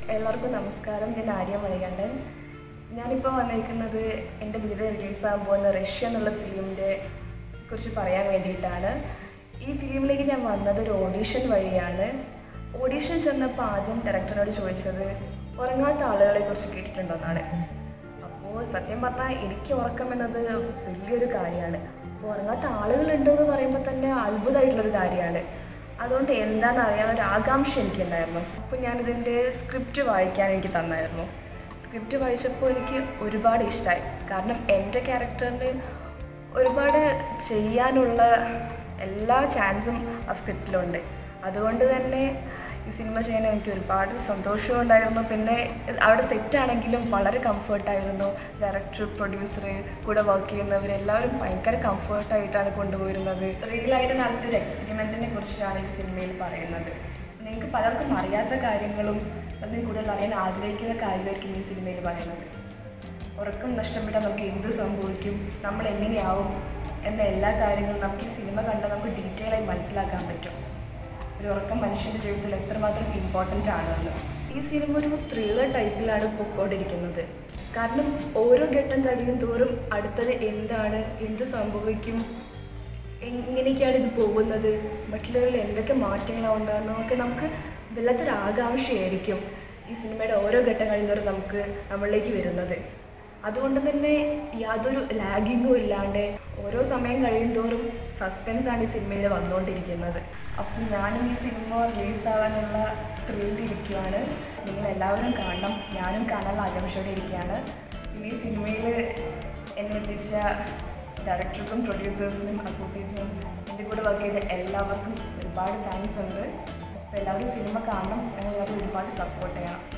എല്ലാവർക്കും നമസ്കാരം ഞാൻ ആര്യ മണികണ്ഠൻ ഞാനിപ്പോൾ വന്നിരിക്കുന്നത് എൻ്റെ വീട് റിലീസാകാൻ പോകുന്ന റഷ്യ എന്നുള്ള ഫിലിമിൻ്റെ കുറിച്ച് പറയാൻ വേണ്ടിയിട്ടാണ് ഈ ഫിലിമിലേക്ക് ഞാൻ വന്നത് ഒരു ഓഡീഷൻ വഴിയാണ് ഓഡീഷൻ ചെന്നപ്പോൾ ആദ്യം ഡയറക്ടറിനോട് ചോദിച്ചത് ഉറങ്ങാത്ത ആളുകളെ കുറിച്ച് കേട്ടിട്ടുണ്ടോ എന്നാണ് അപ്പോൾ സത്യം പറഞ്ഞാൽ എനിക്ക് ഉറക്കം എന്നത് വലിയൊരു കാര്യമാണ് അപ്പോൾ ഉറങ്ങാത്ത ആളുകളുണ്ട് എന്ന് പറയുമ്പോൾ തന്നെ അത്ഭുതമായിട്ടുള്ളൊരു കാര്യമാണ് അതുകൊണ്ട് എന്താണെന്ന് അറിയാൻ ഒരു ആകാംക്ഷ എനിക്കുണ്ടായിരുന്നു അപ്പോൾ ഞാനിതിൻ്റെ സ്ക്രിപ്റ്റ് വായിക്കാൻ എനിക്ക് തന്നായിരുന്നു സ്ക്രിപ്റ്റ് വായിച്ചപ്പോൾ എനിക്ക് ഒരുപാട് ഇഷ്ടമായി കാരണം എൻ്റെ ക്യാരക്ടറിന് ഒരുപാട് ചെയ്യാനുള്ള എല്ലാ ചാൻസും ആ സ്ക്രിപ്റ്റിലുണ്ട് അതുകൊണ്ട് തന്നെ ഈ സിനിമ ചെയ്യാൻ എനിക്ക് ഒരുപാട് സന്തോഷവും ഉണ്ടായിരുന്നു പിന്നെ അവിടെ സെറ്റാണെങ്കിലും വളരെ കംഫർട്ടായിരുന്നു ഡയറക്ടർ പ്രൊഡ്യൂസർ കൂടെ വർക്ക് ചെയ്യുന്നവരെല്ലാവരും ഭയങ്കര കംഫർട്ടായിട്ടാണ് കൊണ്ടുപോയിരുന്നത് റിയലായിട്ട് നടത്തിയൊരു എക്സ്പെരിമെൻറ്റിനെ കുറിച്ചാണ് ഈ സിനിമയിൽ പറയുന്നത് നിങ്ങൾക്ക് പലർക്കും അറിയാത്ത കാര്യങ്ങളും അതിന് കൂടുതൽ അറിയാൻ ആഗ്രഹിക്കുന്ന കാര്യമായിരിക്കും ഈ സിനിമയിൽ പറയുന്നത് ഉറക്കം നഷ്ടപ്പെട്ടാൽ നമുക്ക് എന്ത് സംഭവിക്കും നമ്മൾ എങ്ങനെയാവും എന്ന എല്ലാ കാര്യങ്ങളും നമുക്ക് ഈ സിനിമ കണ്ടാൽ നമുക്ക് ഡീറ്റെയിൽ ആയി മനസ്സിലാക്കാൻ പറ്റും ഒരു ഉറക്കം മനുഷ്യൻ്റെ ജീവിതത്തിൽ എത്രമാത്രം ഇമ്പോർട്ടൻ്റ് ആണെന്ന് ഈ സിനിമ ഒരു ത്രില്ലർ ടൈപ്പിലാണ് പൊക്കോണ്ടിരിക്കുന്നത് കാരണം ഓരോ ഘട്ടം കഴിയും തോറും അടുത്തത് എന്താണ് എന്ത് സംഭവിക്കും എങ്ങനെയൊക്കെയാണ് ഇത് പോകുന്നത് മറ്റുള്ളവരിൽ എന്തൊക്കെ മാറ്റങ്ങളാണ് ഉണ്ടാകുന്നതൊക്കെ നമുക്ക് വല്ലാത്തൊരു ആകാംക്ഷയായിരിക്കും ഈ സിനിമയുടെ ഓരോ ഘട്ടം കഴിയുന്നവരും നമുക്ക് നമ്മളിലേക്ക് വരുന്നത് അതുകൊണ്ട് തന്നെ യാതൊരു ലാഗിങ്ങും ഇല്ലാണ്ട് ഓരോ സമയം കഴിയും തോറും സസ്പെൻസാണ് ഈ സിനിമയിൽ വന്നുകൊണ്ടിരിക്കുന്നത് അപ്പം ഞാനും ഈ സിനിമ റിലീസാവാനുള്ള ത്രില്ലിരിക്കുകയാണ് നിങ്ങൾ എല്ലാവരും കാണണം ഞാനും കാണാനുള്ള ആകാംക്ഷയോടെ ഇരിക്കുകയാണ് പിന്നെ ഈ സിനിമയിൽ എന്നെ എത്തിച്ച ഡയറക്ടർക്കും പ്രൊഡ്യൂസേഴ്സിനും അസോസിയേറ്റ്സിനും എൻ്റെ കൂടെ വർക്ക് ചെയ്ത എല്ലാവർക്കും ഒരുപാട് താങ്ക്സ് ഉണ്ട് അപ്പോൾ എല്ലാവരും സിനിമ കാണണം ഞങ്ങൾ ഒരുപാട് സപ്പോർട്ട് ചെയ്യണം